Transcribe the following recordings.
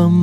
FM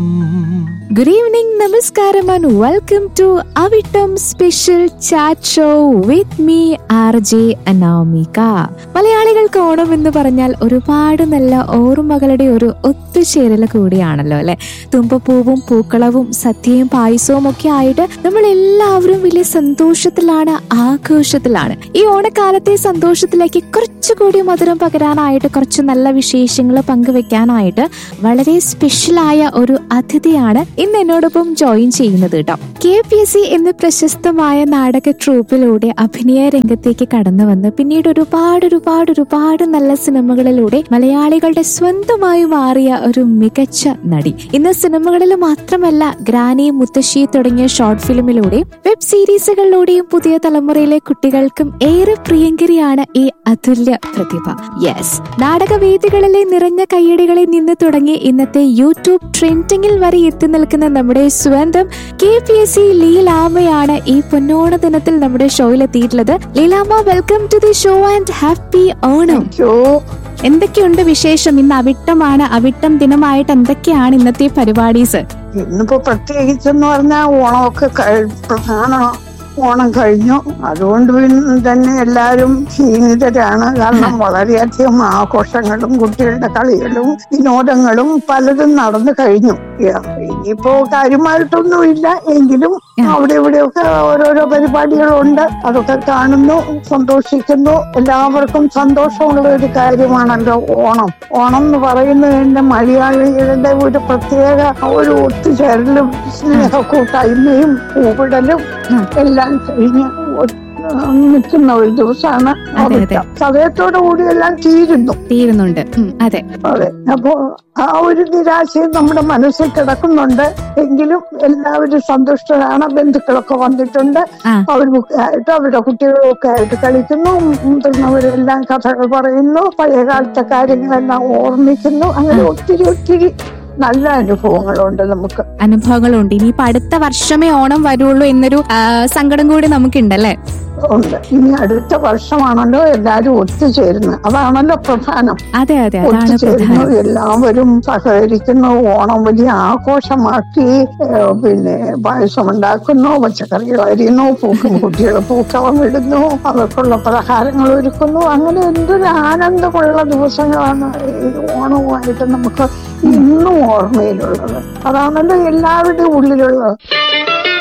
Good evening, Namaskaram, and welcome to Avitam Special Chat Show with me, RJ Anamika. മലയാളികൾക്ക് ഓണം എന്ന് പറഞ്ഞാൽ ഒരുപാട് നല്ല ഓർമ്മകളുടെ ഒരു ഒത്തുചേരൽ കൂടിയാണല്ലോ അല്ലെ തുമ്പപ്പൂവും പൂക്കളവും സദ്യയും പായസവും ഒക്കെ ആയിട്ട് നമ്മൾ എല്ലാവരും വലിയ സന്തോഷത്തിലാണ് ആഘോഷത്തിലാണ് ഈ ഓണക്കാലത്തെ സന്തോഷത്തിലേക്ക് കുറച്ചുകൂടി മധുരം പകരാനായിട്ട് കുറച്ച് നല്ല വിശേഷങ്ങൾ പങ്കുവെക്കാനായിട്ട് വളരെ സ്പെഷ്യലായ ഒരു അതിഥിയാണ് ഇന്ന് എന്നോടൊപ്പം ജോയിൻ ചെയ്യുന്നത് കേട്ടോ കെ പി എസ് സി എന്ന പ്രശസ്തമായ നാടക ട്രൂപ്പിലൂടെ അഭിനയ രംഗത്തേക്ക് കടന്നു വന്ന് പിന്നീട് ഒരുപാട് ഒരുപാട് ഒരുപാട് നല്ല സിനിമകളിലൂടെ മലയാളികളുടെ സ്വന്തമായി മാറിയ ഒരു മികച്ച നടി ഇന്ന് സിനിമകളിൽ മാത്രമല്ല ഗ്രാനി മുത്തശ്ശി തുടങ്ങിയ ഷോർട്ട് ഫിലിമിലൂടെയും വെബ് സീരീസുകളിലൂടെയും പുതിയ തലമുറയിലെ കുട്ടികൾക്കും ഏറെ പ്രിയങ്കരിയാണ് ഈ അതുല്യ പ്രതിഭ യെസ് നാടകവേദികളിലെ നിറഞ്ഞ കയ്യടികളിൽ നിന്ന് തുടങ്ങി ഇന്നത്തെ യൂട്യൂബ് ട്രെൻഡിങ്ങിൽ വരെ എത്തി നിൽക്കുന്ന നമ്മുടെ സ്വന്തം കെ പി എസ് സി ലീലാമയാണ് ഈ പൊന്നോണ ദിനത്തിൽ നമ്മുടെ ഷോയിൽ എത്തിയിട്ടുള്ളത് Leelamma welcome to the show and happy Onam അയ്യോ എന്തൊക്കെയുണ്ട് വിശേഷം ഇന്ന് അവിട്ടമാണ് അവിട്ടം ദിനമായിട്ട് എന്തൊക്കെയാണ് ഇന്നത്തെ പരിപാടീസ് ഇന്നിപ്പോ പ്രത്യേകിച്ചെന്ന് പറഞ്ഞാൽ ഓണമൊക്കെ കഴി- പ്രധാന ഓണം കഴിഞ്ഞു അതുകൊണ്ട് പിന്നെ തന്നെ എല്ലാവരും ക്ഷീണിതരാണ് കാരണം വളരെയധികം ആഘോഷങ്ങളും കുട്ടികളുടെ കളികളും വിനോദങ്ങളും പലതും നടന്നു കഴിഞ്ഞു ഇനിയിപ്പോ കാര്യമായിട്ടൊന്നും ഇല്ല എങ്കിലും അവിടെ ഇവിടെയൊക്കെ ഓരോരോ പരിപാടികളുണ്ട് അതൊക്കെ കാണുന്നു സന്തോഷിക്കുന്നു എല്ലാവർക്കും സന്തോഷമുള്ള ഒരു കാര്യമാണല്ലോ ഓണം ഓണം എന്ന് പറയുന്നത് തന്നെ മലയാളികളുടെ ഒരു പ്രത്യേക ഒരു ഒത്തുചേരലും സ്നേഹക്കൂട്ടായ്മയും പൂവിടലും എല്ലാം കഴിഞ്ഞ് ഒ- നിൽക്കുന്ന ഒരു ദിവസമാണ് അതെ, അതെ. സമയത്തോടു കൂടി എല്ലാം തീരുന്നു തീരുന്നുണ്ട് ഉം, അതെ അതെ അപ്പോ ആ ഒരു നിരാശയും നമ്മുടെ മനസ്സിൽ കിടക്കുന്നുണ്ട് എങ്കിലും എല്ലാവരും സന്തുഷ്ടരാണ് ബന്ധുക്കളൊക്കെ വന്നിട്ടുണ്ട് ആ. അവരൊക്കെ ആയിട്ട് അവരുടെ കുട്ടികളൊക്കെ ആയിട്ട് കളിക്കുന്നു മുതിർന്നവരെല്ലാം കഥകൾ പറയുന്നു പഴയ കാലത്തെ കാര്യങ്ങളെല്ലാം ഓർമ്മിക്കുന്നു അങ്ങനെ ഒത്തിരി ഒത്തിരി നല്ല അനുഭവങ്ങളുണ്ട് നമുക്ക് അനുഭവങ്ങളുണ്ട് ഇനിയിപ്പോ അടുത്ത വർഷമേ ഓണം വരുള്ളൂ എന്നൊരു ആ, സങ്കടം കൂടി നമുക്കുണ്ടല്ലേ ഉണ്ട് ഇനി അടുത്ത വർഷമാണല്ലോ എല്ലാരും ഒത്തുചേരുന്നത് അതാണല്ലോ പ്രധാനം അതെ അതെ അതാണ് ഒത്തുചേരുന്നു പ്രധാനം എല്ലാവരും സഹകരിക്കുന്നു ഓണം വലിയ ആഘോഷമാക്കി ഏഹ് പിന്നെ പായസം ഉണ്ടാക്കുന്നു പച്ചക്കറികൾ അരിയുന്നു പൂക്കും കുട്ടികൾ പൂക്കളം ഇടുന്നു അവർക്കുള്ള പലഹാരങ്ങൾ ഒരുക്കുന്നു അങ്ങനെ എന്തൊരു ആനന്ദമുള്ള ദിവസങ്ങളാണ് ഈ ഓണവുമായിട്ട് നമുക്ക് ഇന്നും ഓർമ്മയിലുള്ളത് അതാണല്ലോ എല്ലാവരുടെയും ഉള്ളിലുള്ളത്